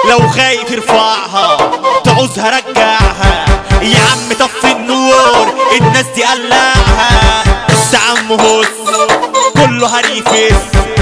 لو خايف ارفعها تعوزها رجعها يا عم طفي النور الناس دي قلعها بس يا عم هس كله هريفس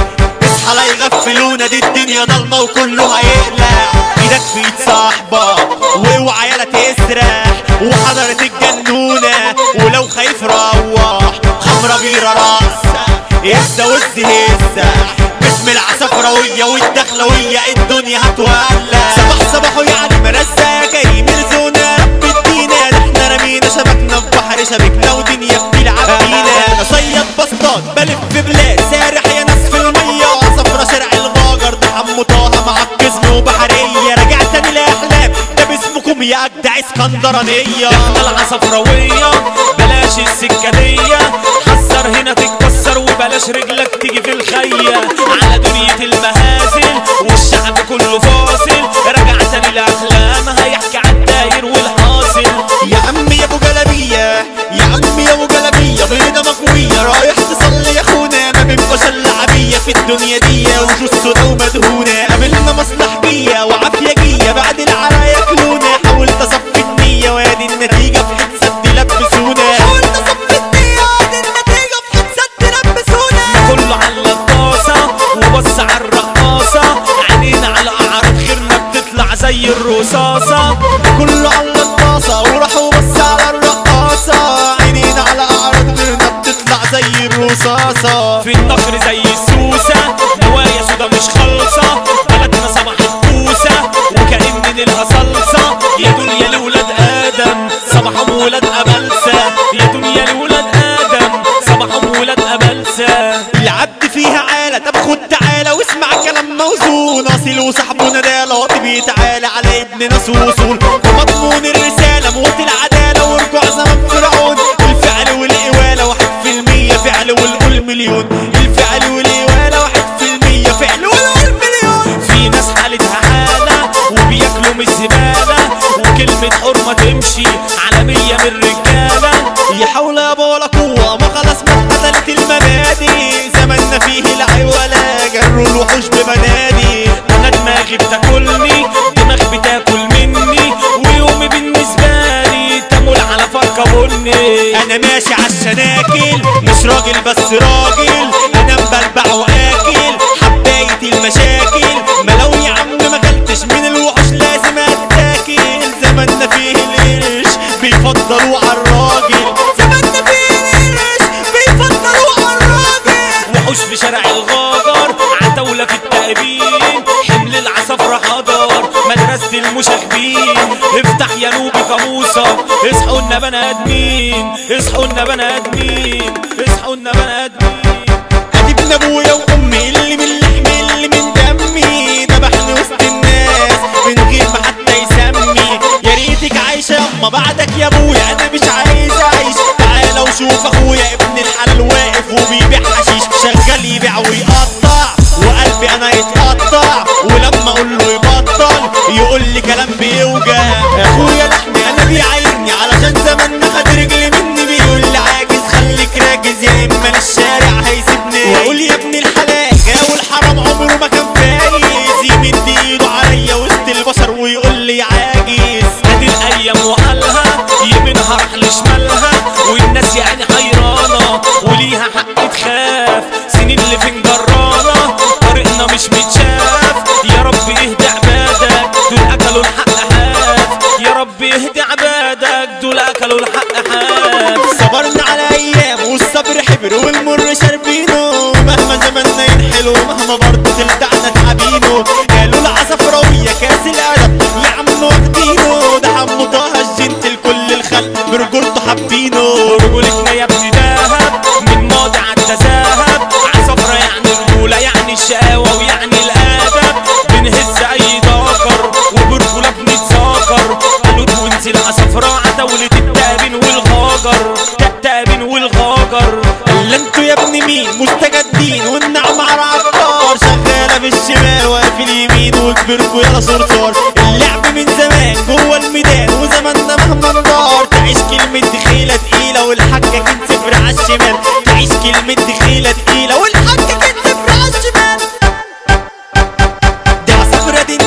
اصحى لا يغفلونا دي الدنيا ضلمة وكله هيقلق ايدك في ايد صاحبك واوعى يالا تسرح وحضرت الجنونة ولو خايف روح خمرة بيرة راسة هزة وز هزة باسم العصفراوية والدخلوية الدنيا هتولع صباح صباحه يعني مرزة جاي مرزونا رب ادينا ده احنا رمينا شبكنا في بحر شبكنا ودنيا بتلعب بينا انا صياد بسطات بلف في بلاد سارح يا ناس في المية عصفرة شارع الغاجر ده حمو طه مع الجزم وبحرية راجع تاني لاحلام ده باسمكم يا اجدع اسكندرانية احنا العصفراوية بلاش السكانية حذر هنا تتكسر وبلاش رجلك تيجي في الخية على دنيا المهازل والشعب كله فاصل رجع تاني لاحلام هيحكي عن الداير والحاصل يا عم يا ابو جلبية يا عم يا ابو جلبية بيضة مكوية رايح تصلي يا اخونا ما بيبقاش الا عبية في الدنيا دي وجوز سودا ومدهونة قابلنا مصلح بيا وعافية جية بعد العرايا كلونا حاولت اصفي النية وادي النتيجة في حد سد لبسونا حاولت اصفي النية وادي النتيجة في حد سد لبسونا كله على الطاسة وبص على الرقاصة عينينا على أعراض خيرنا بتطلع زي الرصاصة كله على الطاسة وراح وبص على الرقاصة عينينا على اعراض غيرنا بتطلع زي الرصاصة في النخر زي السوسة نوايا سودا مش خالصة بلدنا صباح الكوسة وكأن نيلها صلصة يا دنيا لولاد آدم صباحهم ولاد أبلسة يا دنيا لولاد آدم صباحهم ولاد أبلسة العبد فيها عالة طب خد تعالى واسمع كلام موزون اصيل وصاحبه ندالة واطي تعالى على ابن ناس وصول ومضمون الرسالة موت العدالة ورجوع زمن فرعون الفعل والإوالة واحد في المية فعل والقول مليون الفعل والإوالة واحد في المية فعل والقول مليون في ناس حالتها حالة وبياكلوا من الزبالة وكلمة حرمة تمشي على مية من الرجالة يا حول يا ولا قوة ما خلاص ما اتقتلت المبادئ زماننا فيه لا ولا جروا الوحوش بمنادي انا دماغي بتاكلني دماغ بتاكل مني ويومي بالنسبه لي تمول على فرقه بني انا ماشي عالشناكل مش راجل بس راجل انا مبلبع واكل حباية المشاكل ما لو يا عم ما اكلتش من الوحوش لازم اتاكل زماننا فيه القرش بيفضلوا عالراجل زماننا فيه القرش بيفضلوا عالراجل وحوش في شارع الغاجر عتاولة في التأبين حمل العصفرة حضر مدرسة المشاغبين افتح يا نوبي قاموسك اصحوا لنا بني ادمين اصحوا لنا بني ادمين اصحوا لنا بني ادمين ادي ابن ابويا وامي اللي من لحمي اللي من دمي ذبحني وسط الناس من غير ما حتى يسمي يا ريتك عايشه يما بعدك يا ابويا انا مش عايز اعيش تعالى وشوف اخويا ابن الحلال واقف وبيبيع حشيش شغال يبيع ويقطع وقلبي انا يتقطع ولما اقول له يبطل يقول لي كلام بيوجع اخويا لحمي انا بيعايرني علشان زماننا خد رجلي مني بيقول لي عاجز خليك راكز يا اما الشارع هيسيبني واقول يا ابن الحلال جاو الحرام عمره ما كان فايز يمد ايده عليا وسط البشر ويقول لي عاجز ادي الايام وقالها يمينها راح لشمالها والناس يعني حيرانه وليها حق تخاف سنين اللي في جرانه طريقنا مش متشاف يا رب اهدي عبادك دول اكلوا الحق حاف يا رب اهدي عبادك دول اكلوا الحق حاف صبرنا على ايام والصبر حبر والمر شاربينه مهما زماننا ينحلو مهما برضه تلدعنا تعبينه قالوا العصفراوية كاس الادب يا عم واخدينه ده حمو طه الجنتل كل الخلق برجولته حابينه رجولتنا يا ابني دهب من ماضي عدى ذهب عصفرة يعني رجولة يعني الشقاوة ويعني الأدب بنهز أي ذكر وبرجولة بنتذاكر قالوا وانزل عصفرة عتاولة التأبين والغاجر التأبين والغاجر الا انتوا يا ابن مين مستجدين والنعم على عطار شغالة في الشمال واقف اليمين وكبركوا يلا صرصار اللعب من زمان جوه الميدان وزماننا مهما ندار تعيش كلمة دخيلة تقيلة والحاجة كان صفر على الشمال تعيش كلمة دخيلة تقيلة والحاجة كان صفر على الشمال دي عصفرة دي النزاهة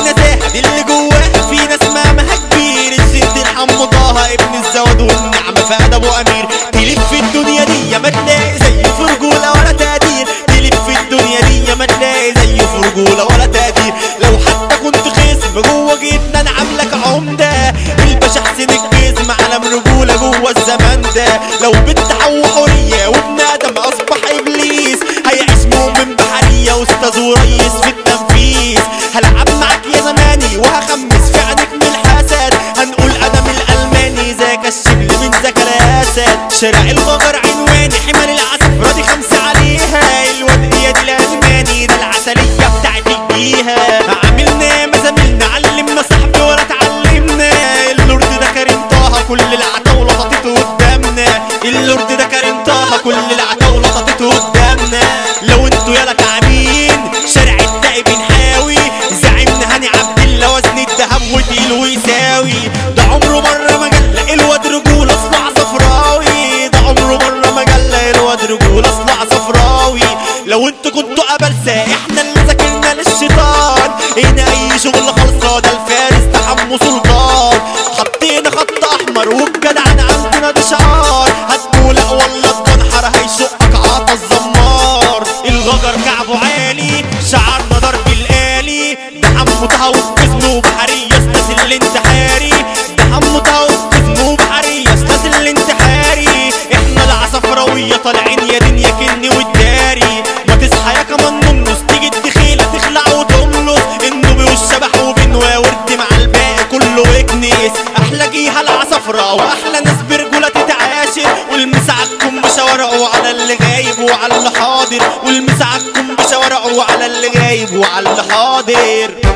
دي اللي جواها في ناس مهمها كبير الست الحم طه ابن الزواد والنعمة فؤاد ابو امير تلف في الدنيا دي ما تلاقي زي في رجولة ولا تقدير تلف في الدنيا دي ما تلاقي زي في رجولة ولا تقدير لو حتى كنت خصم جوه جيتنا انا عاملك عمدة الباشا حسين الجسم علم رجولة جوه الزمان ده لو بنت حو حرية وابن ادم اصبح ابليس هيعيش مؤمن بحرية واستاذ وريس في التنفيذ هلعب معاك يا زماني وهخمس في عينك من الحسد هنقول ادم الالماني ذاك الشبل من ذاك الاسد شارع الغجر عنواني حمل العسل راضي خمسة عليها الواد دي الالماني ده العسلية بتاعت الجيها عملنا ما زميلنا علمنا صاحبي ولا اتعلمنا اللورد ده كريم طه كل العتاولة حطيته قدامنا اللورد ده كريم طه كل العتاولة حطيته قدامنا لو انتوا يالا تعبين شارع التائب بنحاوي زعيمنا هاني عبد الله وزن الذهب وتقيل ويساوي ده عمره مرة ما جل الواد رجولة اصلع صفراوي ده عمره مرة ما جل الواد رجولة اصلع صفراوي لو انتوا كنتوا قبلسة احنا اللي ذاكرنا للشيطان هنا اي شغل خلصة ده الفارس ده حمو سلطان حطينا خط احمر والجدعان عندنا ده شعار هتقول لا والله الجنحر هيشقك عطا الزمار الغجر كعبه عالي شعرنا ضرب الآلي ده حمو طه وبجسمه وبحرية استاذ الانتحاري ده حمو طه وبجسمه وبحرية استاذ الانتحاري احنا العصفراوية طالعين يا دنيا كني والداري ما تصحى يا كمان نمنس تيجي الدخيلة تخلع وتملص النوبي والشبح وبنوى ورد مع الباقي كله اكنيس احلى جيها العصفرة واحلى ناس برجولة تتعاشر والمساعدكم بشوارعه على اللي غايب وعلى اللي حاضر والمساعدكم بشوارعه على اللي غايب وعلى اللي حاضر